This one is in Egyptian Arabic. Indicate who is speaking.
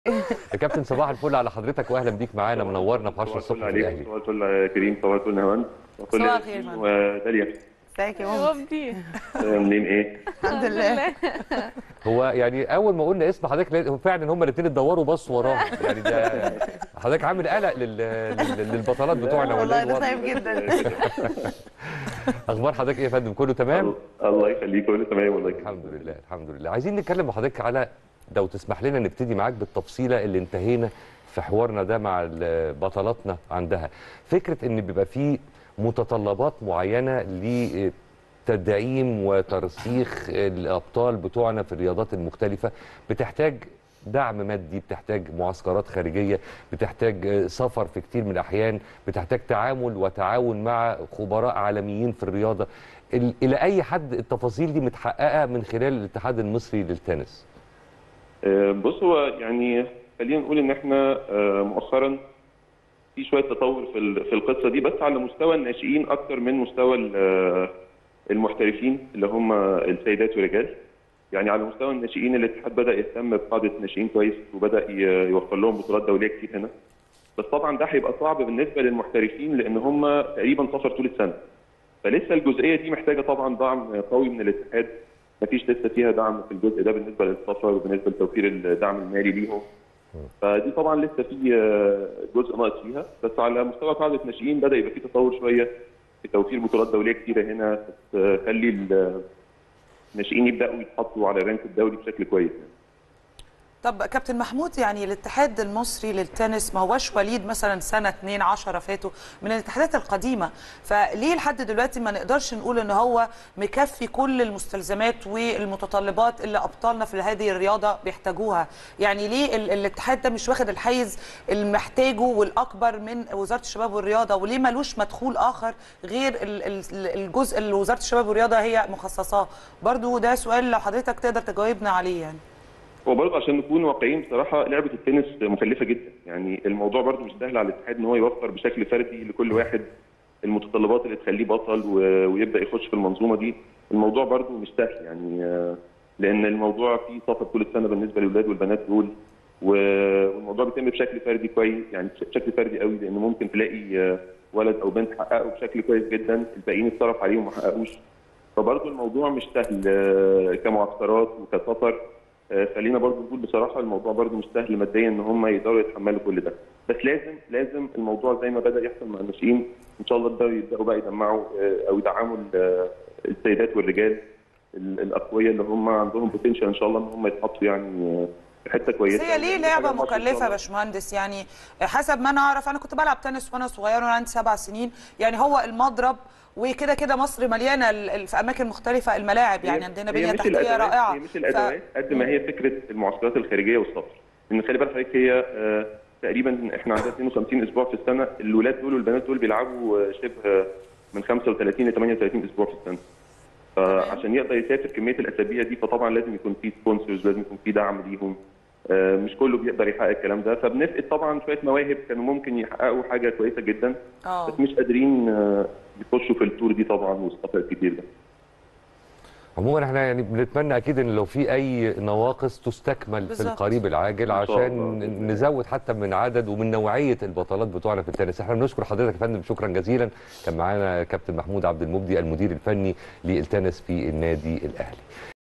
Speaker 1: يا كابتن صباح الفل على حضرتك واهلا بيك معانا منورنا في 10 الصبح في الاهلي
Speaker 2: صباح الفل يا كريم صباح الفل نهوان وكل
Speaker 3: صباح الخير
Speaker 2: ياسمين
Speaker 3: فندم.
Speaker 2: وداليا
Speaker 3: ازيك يا ماما
Speaker 4: وفدي
Speaker 2: منين ايه؟
Speaker 3: الحمد لله
Speaker 1: هو يعني اول ما قلنا اسم حضرتك لقيت- هو فعلا هم الاثنين اتدوروا بصوا وراه يعني ده حضرتك عامل قلق لل... لل- للبطلات بتوعنا ولا
Speaker 3: والله
Speaker 1: ايه
Speaker 3: ده
Speaker 1: الوضع؟
Speaker 3: طيب جدا
Speaker 1: اخبار حضرتك ايه يا فندم كله تمام
Speaker 2: الله يخليك كله تمام والله كده.
Speaker 1: الحمد لله الحمد لله عايزين نتكلم مع حضرتك على لو تسمح لنا نبتدي معاك بالتفصيله اللي انتهينا في حوارنا ده مع ال- بطلاتنا عندها فكره ان بيبقى في متطلبات معينه لتدعيم وترسيخ الابطال بتوعنا في الرياضات المختلفه بتحتاج دعم مادي بتحتاج معسكرات خارجيه بتحتاج سفر في كتير من الاحيان بتحتاج تعامل وتعاون مع خبراء عالميين في الرياضه ال- الى اي حد التفاصيل دي متحققه من خلال الاتحاد المصري للتنس
Speaker 2: آه، بص هو يعني خلينا نقول ان احنا آه، مؤخرا في شويه تطور في ال- في القصه دي بس على مستوى الناشئين اكتر من مستوى ال- آه، المحترفين اللي هم السيدات والرجال يعني على مستوى الناشئين الاتحاد بدا يهتم بقاعده الناشئين كويس وبدا ي- يوفر لهم بطولات دوليه كتير هنا بس طبعا ده هيبقى صعب بالنسبه للمحترفين لان هم تقريبا سفر طول السنه فلسه الجزئيه دي محتاجه طبعا دعم قوي من الاتحاد مفيش لسه فيها دعم في الجزء ده بالنسبه للسفر وبالنسبه لتوفير الدعم المالي ليهم فدي طبعا لسه في آه، جزء ناقص فيها بس على مستوى قاعده الناشئين بدا يبقى في تطور شويه في توفير بطولات دوليه كتيره هنا تخلي ال- الناشئين يبداوا يتحطوا على الرانك الدولي بشكل كويس يعني.
Speaker 3: طب كابتن محمود يعني الاتحاد المصري للتنس ما هوش وليد مثلا سنه 2 10 فاتوا من الاتحادات القديمه فليه لحد دلوقتي ما نقدرش نقول ان هو مكفي كل المستلزمات والمتطلبات اللي ابطالنا في هذه الرياضه بيحتاجوها يعني ليه ال- الاتحاد ده مش واخد الحيز المحتاجه والاكبر من وزاره الشباب والرياضه وليه ملوش مدخول اخر غير ال- ال- الجزء اللي وزاره الشباب والرياضه هي مخصصاه برضو ده سؤال لو حضرتك تقدر تجاوبنا عليه يعني
Speaker 2: هو برضه عشان نكون واقعيين بصراحه لعبه التنس مكلفه جدا يعني الموضوع برضه مش سهل على الاتحاد ان هو يوفر بشكل فردي لكل واحد المتطلبات اللي تخليه بطل و- ويبدا يخش في المنظومه دي الموضوع برضه مش سهل يعني آه، لان الموضوع فيه سفر طول السنه بالنسبه للاولاد والبنات دول و- والموضوع بيتم بشكل فردي كويس يعني بشكل فردي قوي لان ممكن تلاقي آه، ولد او بنت حققوا بشكل كويس جدا الباقيين اتصرف عليهم وما حققوش فبرضه الموضوع مش سهل آه، كمعسكرات وكسفر آه، خلينا برضه نقول بصراحه الموضوع برضه مش سهل ماديا ان هم يقدروا يتحملوا كل ده بس لازم لازم الموضوع زي ما بدا يحصل مع الناشئين ان شاء الله يبداوا يبداوا بقى يجمعوا آه، او يدعموا ال- السيدات والرجال ال- الاقوياء اللي هم عندهم بوتنشال ان شاء الله ان هم يتحطوا يعني آه، في حته
Speaker 3: بس
Speaker 2: كويسه
Speaker 3: هي ليه
Speaker 2: حاجة
Speaker 3: لعبه
Speaker 2: ما شاء
Speaker 3: مكلفه
Speaker 2: الله.
Speaker 3: يا باشمهندس يعني حسب ما انا اعرف انا كنت بلعب تنس وانا صغير وانا عندي سبع سنين يعني هو المضرب وكده كده مصر مليانه ال- ال- في اماكن مختلفه الملاعب يعني
Speaker 2: هي-
Speaker 3: عندنا
Speaker 2: هي
Speaker 3: بنيه
Speaker 2: مش
Speaker 3: تحتيه
Speaker 2: الأدوات-
Speaker 3: رائعه
Speaker 2: هي مش الادوات قد ما هي فكره المعسكرات الخارجيه والسفر لان خلي بالك حضرتك هي آه، تقريبا احنا عندنا 52 اسبوع في السنه الولاد دول والبنات دول بيلعبوا آه، شبه من 35 ل 38 اسبوع في السنه فعشان يقدر يسافر كميه الاسابيع دي فطبعا لازم يكون في سبونسرز لازم يكون في دعم ليهم آه، مش كله بيقدر يحقق الكلام ده فبنفقد طبعا شويه مواهب كانوا ممكن يحققوا حاجه كويسه جدا
Speaker 3: اه
Speaker 2: بس مش قادرين آه، يخشوا في التور دي طبعا والسفر الكتير ده
Speaker 1: عموما احنا يعني بنتمنى اكيد ان لو في اي نواقص تستكمل في
Speaker 3: بالظبط.
Speaker 1: القريب العاجل
Speaker 2: إن شاء
Speaker 1: عشان
Speaker 2: الله.
Speaker 1: نزود حتى من عدد ومن نوعيه البطولات بتوعنا في التنس احنا بنشكر حضرتك يا فندم شكرا جزيلا كان معانا كابتن محمود عبد المبدي المدير الفني للتنس في النادي الاهلي